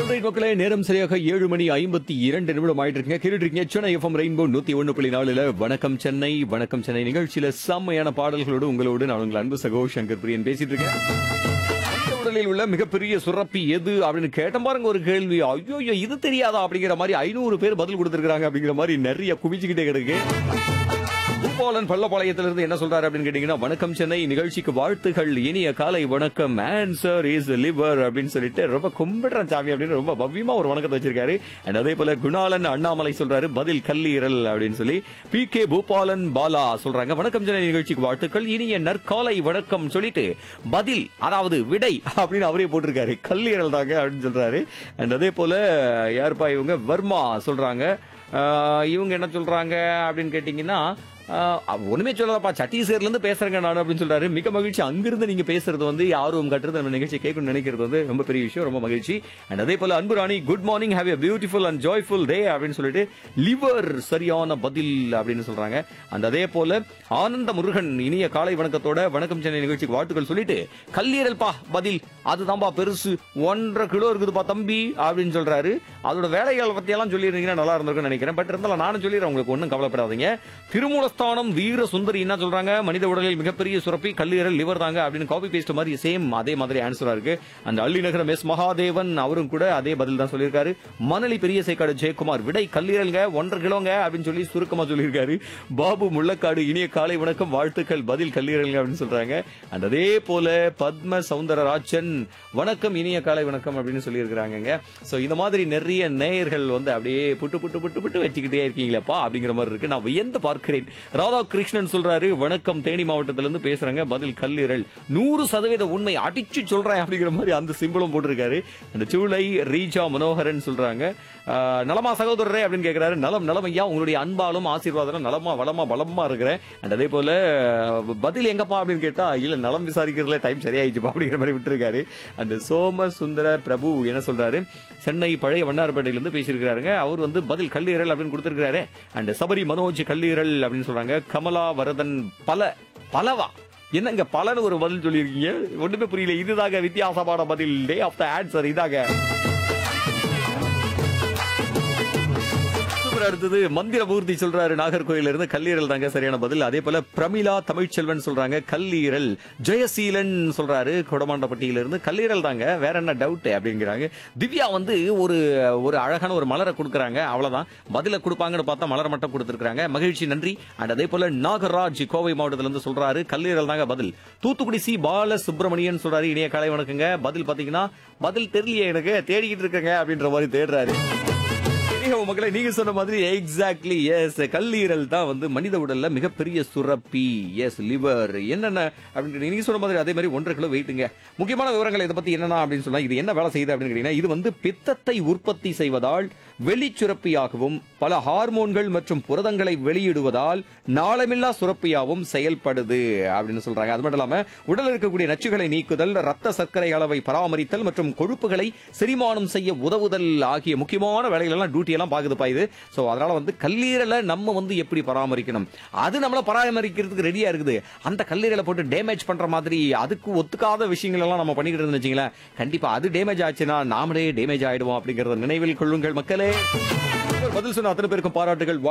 alright மக்களே நேரம் சரியாக ஏழு மணி ஐம்பத்தி இரண்டு நிமிடம் ஆயிட்டு இருக்கீங்க கேட்டுட்டு இருக்கீங்க சென்னை எஃப்எம் ரெயின்போ நூத்தி ஒண்ணு புள்ளி நாலுல வணக்கம் சென்னை வணக்கம் சென்னை நிகழ்ச்சியில செம்மையான பாடல்களோடு உங்களோடு நான் உங்கள் அன்பு சகோ சங்கர் பிரியன் பேசிட்டு இருக்கேன் மனித உடலில் உள்ள மிகப்பெரிய சுரப்பி எது அப்படின்னு கேட்ட பாருங்க ஒரு கேள்வி ஐயோ இது தெரியாதா அப்படிங்கிற மாதிரி ஐநூறு பேர் பதில் கொடுத்திருக்காங்க அப்படிங்கிற மாதிரி நிறைய குவிச்சுக்கிட்டே கிடக்கு பூபாலன் பள்ளப்பாளையத்திலிருந்து என்ன சொல்றாரு அப்படின்னு கேட்டீங்கன்னா வணக்கம் சென்னை நிகழ்ச்சிக்கு வாழ்த்துகள் இனிய காலை வணக்கம் ஆன்சர் இஸ் லிவர் அப்படின்னு சொல்லிட்டு ரொம்ப கும்பிடுறேன் சாமி அப்படின்னு ரொம்ப பவ்யமா ஒரு வணக்கத்தை வச்சிருக்காரு அண்ட் அதே போல குணாலன் அண்ணாமலை சொல்றாரு பதில் கல்லீரல் அப்படின்னு சொல்லி பி கே பூபாலன் பாலா சொல்றாங்க வணக்கம் சென்னை நிகழ்ச்சிக்கு வாழ்த்துக்கள் இனிய நற்காலை வணக்கம் சொல்லிட்டு பதில் அதாவது விடை அப்படின்னு அவரே போட்டிருக்காரு கல்லீரல் தாங்க அப்படின்னு சொல்றாரு அண்ட் அதே போல யாருப்பா இவங்க வர்மா சொல்றாங்க ஆஹ் இவங்க என்ன சொல்றாங்க அப்படின்னு கேட்டீங்கன்னா ஆஹ் ஒண்ணுமே சொல்லலப்பா சத்தீஸ்கர்ல இருந்து பேசுறேங்க நான் அப்படின்னு சொல்றாரு மிக மகிழ்ச்சி அங்கிருந்து நீங்க பேசுறது வந்து ஆர்வம் கட்டுறது நம்ம நிகழ்ச்சி கேட்கணும்னு நினைக்கிறது வந்து ரொம்ப பெரிய விஷயம் ரொம்ப மகிழ்ச்சி அண்ட் அதே போல Anbu Rani good morning have a beautiful and joyful day அப்படின்னு சொல்லிட்டு லிவர் சரியான பதில் அப்படின்னு சொல்றாங்க அண்ட் அதே போல ஆனந்த முருகன் இனிய காலை வணக்கத்தோட வணக்கம் சென்னை நிகழ்ச்சிக்கு வாழ்த்துக்கள் சொல்லிட்டு கல்லீரல் பா பதில் அதுதான்பா பெருசு ஒன்றரை கிலோ இருக்குதுப்பா தம்பி அப்படின்னு சொல்றாரு அதோட வேலைகள் பத்தி எல்லாம் சொல்லியிருந்தீங்கன்னா நல்லா இருந்திருக்கும்னு நினைக்கிறேன் பட் இருந்தாலும் நானும் சொல்லிடுறேன் உங்களுக்கு ஒன்றும் கவலைப்படாதீங்க திருமூலஸ்தானம் வீர சுந்தரி என்ன சொல்றாங்க மனித உடலில் மிகப்பெரிய சுரப்பி கல்லீரல் லிவர் தாங்க அப்படின்னு காப்பி பேஸ்ட் மாதிரி சேம் அதே மாதிரி ஆன்சரா இருக்கு அந்த அள்ளிநகரம் எஸ் மகாதேவன் அவரும் கூட அதே பதில் தான் சொல்லியிருக்காரு மணலி பெரிய சேக்காடு ஜெயக்குமார் விடை கல்லீரல்ங்க ஒன்றரை கிலோங்க அப்படின்னு சொல்லி சுருக்கமா சொல்லியிருக்காரு பாபு முள்ளக்காடு இனிய காலை வணக்கம் வாழ்த்துக்கள் பதில் கல்லீரல்ங்க அப்படின்னு சொல்றாங்க அண்ட் அதே போல பத்ம சவுந்தரராஜன் வணக்கம் இனிய காலை வணக்கம் அப்படின்னு சொல்லியிருக்கிறாங்க சோ இந்த மாதிரி நிறைய நேயர்கள் வந்து அப்படியே புட்டு புட்டு புட்டு புட்டு வச்சுக்கிட்டே இருக்கீங்களப்பா அப்படிங்கிற மாதிரி இருக்கு நான் வியந்து பார்க்கிறேன் ராதாகிருஷ்ணன் சொல்றாரு வணக்கம் தேனி மாவட்டத்திலிருந்து பேசுறாங்க பதில் கல்லீரல் நூறு சதவீத உண்மை அடிச்சு சொல்றேன் அப்படிங்கிற மாதிரி அந்த சிம்பிளும் போட்டிருக்காரு அந்த சூளை ரீஜா மனோகரன் சொல்றாங்க ஆஹ், நலமா சகோதரரே அப்படின்னு கேக்குறாரு நலம் நலம் ஐயா உங்களுடைய அன்பாலும் ஆசீர்வாதம் நலமா வளமா பலமா இருக்கிறேன் அண்ட் அதே போல அஹ், பதில் எங்கப்பா அப்படின்னு கேட்டா இல்ல நலம் விசாரிக்கிறதுல டைம் சரியாயிடுச்சுப்பா அப்படிங்கிற மாதிரி விட்டுருக்காரு அந்த சோம சுந்தர பிரபு என்ன சொல்றாரு சென்னை பழைய வண்ணாரப்பேட்டையிலிருந்து பேசியிருக்கிறாருங்க அவர் வந்து பதில் கல்லீரல் அப்படின்னு கொடுத்திருக்கிறாரு அண்ட் சபரி மனோஜ் கல்லீரல் அப்படின்னு சொல்றாங்க கமலா வரதன் பல பலவா என்னங்க பலன்னு ஒரு பதில் சொல்லியிருக்கீங்க ஒண்ணுமே புரியல இதுதாங்க வித்தியாசமான பதில் டே ஆஃப் த ஆன்சர் இதாங்க சூப்பர் அடுத்தது மந்திரமூர்த்தி சொல்றாரு நாகர்கோயில இருந்து கல்லீரல் தாங்க சரியான பதில் அதே போல பிரமிளா தமிழ்ச்செல்வன் சொல்றாங்க கல்லீரல் ஜெயசீலன் சொல்றாரு கொடமாண்டப்பட்டியில இருந்து கல்லீரல் தாங்க வேற என்ன டவுட் அப்படிங்கிறாங்க திவ்யா வந்து ஒரு ஒரு அழகான ஒரு மலரை கொடுக்குறாங்க அவ்வளவுதான் பதில கொடுப்பாங்கன்னு பார்த்தா மலரை மட்டும் கொடுத்துருக்காங்க மகிழ்ச்சி நன்றி அண்ட் அதே போல நாகராஜ் கோவை மாவட்டத்துல இருந்து சொல்றாரு கல்லீரல் தாங்க பதில் தூத்துக்குடி சி பால சுப்பிரமணியன் சொல்றாரு இனிய காலை வணக்கங்க பதில் பாத்தீங்கன்னா பதில் தெரியலையே எனக்கு தேடிக்கிட்டு இருக்கேங்க அப்படின்ற மாதிரி தேடுறாரு சரிங்க மக்களை நீங்க சொன்ன மாதிரி எக்ஸாக்ட்லி எஸ் கல்லீரல் தான் வந்து மனித உடல்ல மிகப்பெரிய சுரப்பி எஸ் லிவர் என்னென்ன அப்படின்னு நீங்க சொன்ன மாதிரி அதே மாதிரி ஒன்றரை கிலோ வெயிட்டுங்க முக்கியமான விவரங்கள் இதை பத்தி என்னன்னா அப்படின்னு சொன்னா இது என்ன வேலை செய்யுது அப்படின்னு கேட்டீங்கன்னா இது வந்து பித்தத்தை உற்பத்தி செய்வதால் வெளிச்சுரப்பியாகவும் பல ஹார்மோன்கள் மற்றும் புரதங்களை வெளியிடுவதால் நாளமில்லா சுரப்பியாகவும் செயல்படுது அப்படின்னு சொல்றாங்க அது மட்டும் இல்லாம உடலில் இருக்கக்கூடிய நச்சுகளை நீக்குதல் ரத்த சர்க்கரை அளவை பராமரித்தல் மற்றும் கொழுப்புகளை செரிமானம் செய்ய உதவுதல் ஆகிய முக்கியமான வேலைகள் எல்லாம் டியூட்டி எல்லாம் பாக்குதுப்பா இது சோ அதனால வந்து கல்லீரலை நம்ம வந்து எப்படி பராமரிக்கணும் அது நம்மள பராமரிக்கிறதுக்கு ரெடியா இருக்குது அந்த கல்லீரலை போட்டு டேமேஜ் பண்ற மாதிரி அதுக்கு ஒத்துக்காத விஷயங்கள் எல்லாம் நம்ம பண்ணிக்கிட்டு இருந்தோம்னு வச்சுங்களேன் கண்டிப்பா அது டேமேஜ் ஆச்சுன்னா நாமளே டேமேஜ் ஆயிடுவோம் அப்படிங்கறத நினைவில் கொள்ளுங்கள் மக்களே பதில் சொன்ன அத்தனை பேருக்கும் பாராட்டுகள்